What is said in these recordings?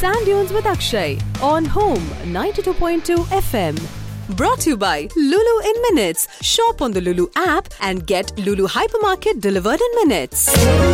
Sand Dunes with Akshay on Home 92.2 FM. Brought to you by Lulu in Minutes. Shop on the Lulu app and get Lulu Hypermarket delivered in minutes.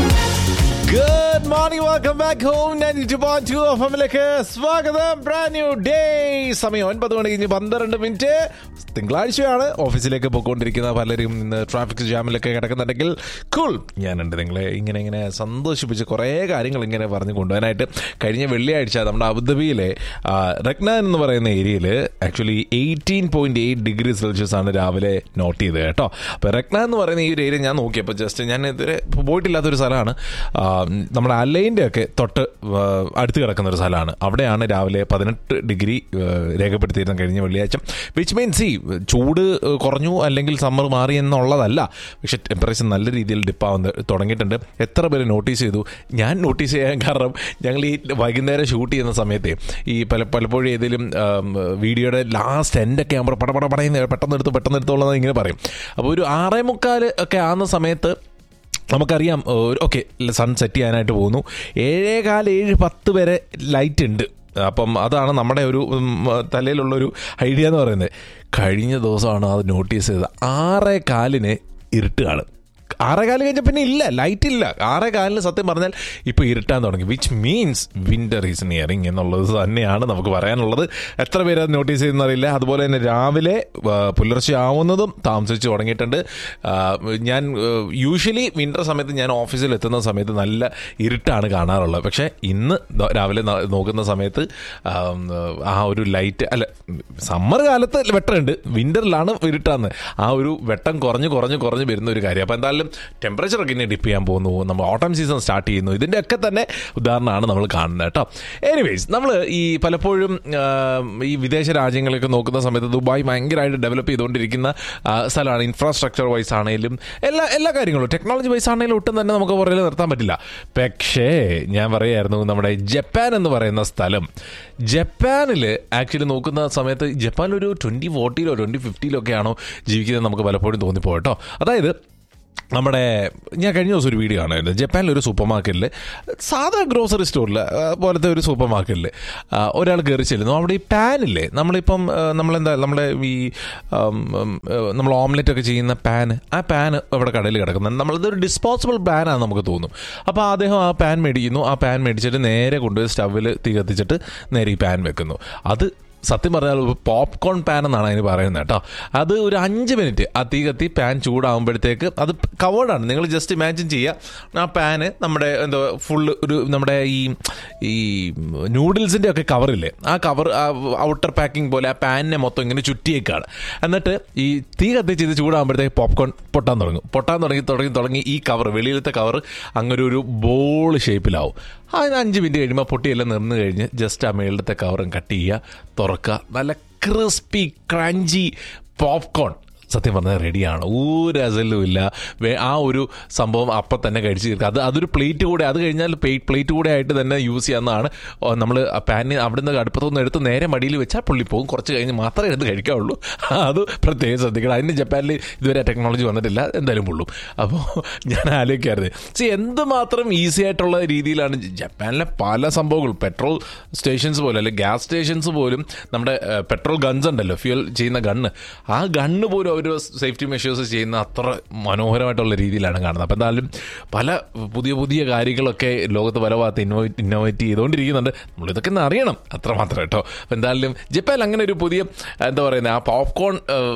Good morning welcome back home ninety two point two F എമ്മിലേക്ക് സ്വാഗതം brand new day സമയം ഒൻപത് മണി കഴിഞ്ഞ് പന്ത്രണ്ട് minute തിങ്കളാഴ്ചയാണ് ഓഫീസിലേക്ക് പോയിക്കൊണ്ടിരിക്കുന്ന പലരും ഇന്ന് ട്രാഫിക് ജാമിലൊക്കെ കിടക്കുന്നുണ്ടെങ്കിൽ കൂൾ ഞാനുണ്ട് നിങ്ങളെ ഇങ്ങനെ ഇങ്ങനെ സന്തോഷിപ്പിച്ച് കുറേ കാര്യങ്ങൾ ഇങ്ങനെ പറഞ്ഞു കൊണ്ടുപോകാനായിട്ട് കഴിഞ്ഞ വെള്ളിയാഴ്ച നമ്മുടെ അബുദാബിയിലെ ആ, റഗ്നാൻ എന്ന് പറയുന്ന ഏരിയയിൽ actually eighteen point eight degree Celsius ആണ് രാവിലെ നോട്ട് ചെയ്തത് കേട്ടോ അപ്പോൾ റഗ്നാൻ എന്ന് പറയുന്ന ഈ ഒരു ഏരിയ ഞാൻ നോക്കിയപ്പോൾ ജസ്റ്റ് ഞാൻ ഇതുവരെ പോയിട്ടില്ലാത്തൊരു സ്ഥലമാണ് ആ, നമ്മുടെ അലൈൻ്റെ ഒക്കെ തൊട്ട് ആ, അടുത്ത് കിടക്കുന്ന ഒരു സ്ഥലമാണ് അവിടെയാണ് രാവിലെ പതിനെട്ട് ഡിഗ്രി ആ, രേഖപ്പെടുത്തിയിരുന്നത് കഴിഞ്ഞ വെള്ളിയാഴ്ച വിച്ച് മീൻസ് സി ചൂട് കുറഞ്ഞു അല്ലെങ്കിൽ സമ്മർ മാറി എന്നുള്ളതല്ല പക്ഷെ ടെമ്പറേച്ചർ നല്ല രീതിയിൽ ഡിപ്പാവുന്ന തുടങ്ങിയിട്ടുണ്ട് എത്ര പേര് നോട്ടീസ് ചെയ്തു ഞാൻ നോട്ടീസ് ചെയ്യാൻ കാരണം ഞങ്ങൾ ഈ വൈകുന്നേരം ഷൂട്ട് ചെയ്യുന്ന സമയത്ത് ഈ പല പലപ്പോഴും ഏതെങ്കിലും ആം, വീഡിയോയുടെ ലാസ്റ്റ് എൻഡൊക്കെ ആകുമ്പോൾ പടപട പടയുന്ന പെട്ടെന്ന് എടുത്ത് പെട്ടെന്ന് എടുത്തോളാം ഇങ്ങനെ പറയും അപ്പോൾ ഒരു ആറേ മുക്കാൽ ഒക്കെ ആകുന്ന സമയത്ത് നമുക്കറിയാം ഓക്കെ സൺ സെറ്റ് ചെയ്യാനായിട്ട് പോകുന്നു ഏഴേകാൽ ഏഴ് പത്ത് വരെ ലൈറ്റ് ഉണ്ട് അപ്പം അതാണ് നമ്മുടെ ഒരു ഉം, തലയിലുള്ളൊരു ഐഡിയ എന്ന് പറയുന്നത് കഴിഞ്ഞ ദിവസമാണ് അത് നോട്ടീസ് ചെയ്തത് ആറേ കാലിന് ഇരുട്ടുകയാണ് ആറേ കാല് കഴിഞ്ഞാൽ പിന്നെ ഇല്ല ലൈറ്റ് ഇല്ല ആറേ കാലിന് സത്യം പറഞ്ഞാൽ ഇപ്പോൾ ഇരുട്ടാൻ തുടങ്ങി which means winter is nearing എന്നുള്ളത് തന്നെയാണ് നമുക്ക് പറയാനുള്ളത് എത്ര പേര് അത് നോട്ടീസ് ചെയ്യുന്നറിയില്ല അതുപോലെ തന്നെ രാവിലെ ആ, പുലർച്ചെ ആവുന്നതും താമസിച്ച് തുടങ്ങിയിട്ടുണ്ട് ആ, ഞാൻ യൂഷ്വലി വിൻ്റർ സമയത്ത് ഞാൻ ഓഫീസിൽ എത്തുന്ന സമയത്ത് നല്ല ഇരുട്ടാണ് കാണാറുള്ളത് പക്ഷേ ഇന്ന് ദ- രാവിലെ ന- നോക്കുന്ന സമയത്ത് ആം, ആ ഒരു ലൈറ്റ് അല്ല സമ്മർ കാലത്ത് വെട്ടമുണ്ട് വിൻ്ററിലാണ് ഇരുട്ടാന്ന് ആ ഒരു വെട്ടം കുറഞ്ഞ് കുറഞ്ഞ് കുറഞ്ഞ് വരുന്ന ഒരു കാര്യം അപ്പോൾ എന്തായാലും ടെമ്പറേച്ചർ ഒക്കെ ഇനി ഡിപ്പ് ചെയ്യാൻ പോകുന്നു നമ്മൾ ഓട്ടം സീസൺ സ്റ്റാർട്ട് ചെയ്യുന്നു ഇതിൻ്റെ ഒക്കെ തന്നെ ഉദാഹരണമാണ് നമ്മൾ കാണുന്നത് കേട്ടോ എനിവേസ് നമ്മൾ ഈ പലപ്പോഴും ആ, ഈ വിദേശ രാജ്യങ്ങളൊക്കെ നോക്കുന്ന സമയത്ത് ദുബായ് ഭയങ്കരമായിട്ട് ഡെവലപ്പ് ചെയ്തുകൊണ്ടിരിക്കുന്ന ആ, സ്ഥലമാണ് ഇൻഫ്രാസ്ട്രക്ചർ വൈസ് ആണെങ്കിലും എല്ലാ എല്ലാ കാര്യങ്ങളും ടെക്നോളജി വൈസ് ആണെങ്കിലും ഒട്ടും തന്നെ നമുക്ക് പുറകിൽ നിർത്താൻ പറ്റില്ല പക്ഷേ ഞാൻ പറയായിരുന്നു നമ്മുടെ ജപ്പാൻ എന്ന് പറയുന്ന സ്ഥലം ജപ്പാനിൽ ആക്ച്വലി നോക്കുന്ന സമയത്ത് ജപ്പാൻ ഒരു ട്വൻറ്റി ഫോർട്ടിയിലോ ട്വൻറ്റി ഫിഫ്റ്റിയിലോ ഒക്കെയാണോ ജീവിക്കുന്നത് നമുക്ക് പലപ്പോഴും തോന്നിപ്പോട്ടോ അതായത് നമ്മുടെ ഞാൻ കഴിഞ്ഞ ദിവസം ഒരു വീഡിയോ കാണായിരുന്നു ജപ്പാനിലെ ഒരു സൂപ്പർ മാർക്കറ്റിൽ സാധാ ഗ്രോസറി സ്റ്റോറിൽ പോലത്തെ ഒരു സൂപ്പർ മാർക്കറ്റിൽ ഒരാൾ കയറി ചെല്ലുന്നു അവിടെ ഈ പാനില്ലേ നമ്മളിപ്പം ആ, നമ്മളെന്താ നമ്മുടെ ഈ ആം, ഉം, ആ, നമ്മൾ ഓംലെറ്റ് ഒക്കെ ചെയ്യുന്ന പാൻ ആ പാൻ ഇവിടെ കടയിൽ കിടക്കുന്നത് നമ്മളിതൊരു ഡിസ്പോസിബിൾ പാനാണ് നമുക്ക് തോന്നും അപ്പോൾ അദ്ദേഹം ആ പാൻ മേടിക്കുന്നു ആ പാൻ മേടിച്ചിട്ട് നേരെ കൊണ്ടുപോയി സ്റ്റവിൽ തീ കത്തിച്ചിട്ട് നേരെ ഈ പാൻ വെക്കുന്നു അത് സത്യം പറഞ്ഞാൽ പോപ്കോൺ പാൻ എന്നാണ് അതിന് പറയുന്നത് കേട്ടോ അത് ഒരു അഞ്ച് മിനിറ്റ് ആ തീ കത്തി പാൻ ചൂടാകുമ്പോഴത്തേക്ക് അത് കവേർഡാണ് നിങ്ങൾ ജസ്റ്റ് ഇമാജിൻ ചെയ്യുക ആ പാന് നമ്മുടെ എന്താ ഫുള്ള് ഒരു നമ്മുടെ ഈ ഈ നൂഡിൽസിൻ്റെ ഒക്കെ കവറില്ലേ ആ കവർ ഔട്ടർ പാക്കിംഗ് പോലെ ആ പാനിനെ മൊത്തം ഇങ്ങനെ ചുറ്റിയേക്കാണ് എന്നിട്ട് ഈ തീ കത്തിച്ച് ഇത് ചൂടാകുമ്പോഴത്തേക്ക് പോപ്കോൺ പൊട്ടാൻ തുടങ്ങും പൊട്ടാൻ തുടങ്ങി തുടങ്ങി തുടങ്ങി ഈ കവർ വെളിയിലത്തെ കവർ അങ്ങനെ ഒരു ബോൾ ഷേപ്പിലാവും അതിന് അഞ്ച് മിനിറ്റ് കഴിയുമ്പോൾ പൊട്ടിയെല്ലാം നിന്ന് കഴിഞ്ഞ് ജസ്റ്റ് ആ മേളിലത്തെ കവറും കട്ട് ചെയ്യുക തുറക്കുക നല്ല ക്രിസ്പി ക്രഞ്ചി പോപ്കോൺ സത്യം പറഞ്ഞാൽ റെഡിയാണ് ഒരു അസലും ഇല്ല വേ- ആ ഒരു സംഭവം അപ്പം തന്നെ കഴിച്ച് തീർക്കുക അത് അതൊരു പ്ലേറ്റ് കൂടെ അത് കഴിഞ്ഞാൽ പ്ലേറ്റ് കൂടെ ആയിട്ട് തന്നെ യൂസ് ചെയ്യാവുന്നതാണ് നമ്മൾ പാനി അവിടെ നിന്ന് അടുപ്പത്തൊന്നും എടുത്ത് നേരെ മടിയിൽ വെച്ചാൽ പുള്ളി പോകും കുറച്ച് കഴിഞ്ഞ് മാത്രമേ എടുത്ത് കഴിക്കാവുള്ളൂ അത് പ്രത്യേകം ശ്രദ്ധിക്കണം അതിന് ജപ്പാനിൽ ഇതുവരെ ടെക്നോളജി വന്നിട്ടില്ല എന്തായാലും പുള്ളും അപ്പോൾ ഞാൻ ആലോചിക്കാറുണ്ട് സി എന്തുമാത്രം ഈസി ആയിട്ടുള്ള രീതിയിലാണ് ജപ്പാനിലെ പല സംഭവങ്ങളും പെട്രോൾ സ്റ്റേഷൻസ് പോലും അല്ലെങ്കിൽ ഗ്യാസ് സ്റ്റേഷൻസ് പോലും നമ്മുടെ പെട്രോൾ ഗൺസ് ഉണ്ടല്ലോ ഫ്യൂൽ ചെയ്യുന്ന ഗണ്ണ് ആ ഗണ്ണ് പോലും അവർ സേഫ്റ്റി മെഷേഴ്സ് ചെയ്യുന്ന അത്ര മനോഹരമായിട്ടുള്ള രീതിയിലാണ് കാണുന്നത് അപ്പം എന്തായാലും പല പുതിയ പുതിയ കാര്യങ്ങളൊക്കെ ലോകത്ത് പല ഭാഗത്ത് ഇന്നോവേറ്റ് ഇന്നോവേറ്റ് ചെയ്തുകൊണ്ടിരിക്കുന്നുണ്ട് നമ്മളിതൊക്കെ ഒന്ന് അറിയണം അത്രമാത്രം കേട്ടോ അപ്പം എന്തായാലും ജപ്പാൻ അങ്ങനെ ഒരു പുതിയ എന്താ പറയുന്നത് ആ പോപ്കോൺ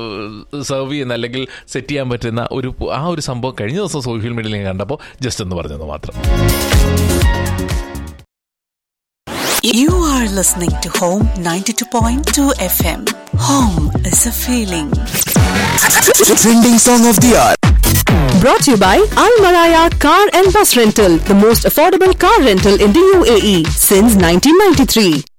സെർവ് ചെയ്യുന്ന അല്ലെങ്കിൽ സെറ്റ് ചെയ്യാൻ പറ്റുന്ന ഒരു ആ ഒരു സംഭവം കഴിഞ്ഞ ദിവസം സോഷ്യൽ മീഡിയയിൽ ഞാൻ കണ്ടപ്പോൾ ജസ്റ്റ് ഒന്ന് പറഞ്ഞത് മാത്രം You are listening to Home 92.2 FM. Home is a feeling. Trending song of the hour. Brought to you by Al Maraya Car and Bus Rental, the most affordable car rental in the UAE since 1993.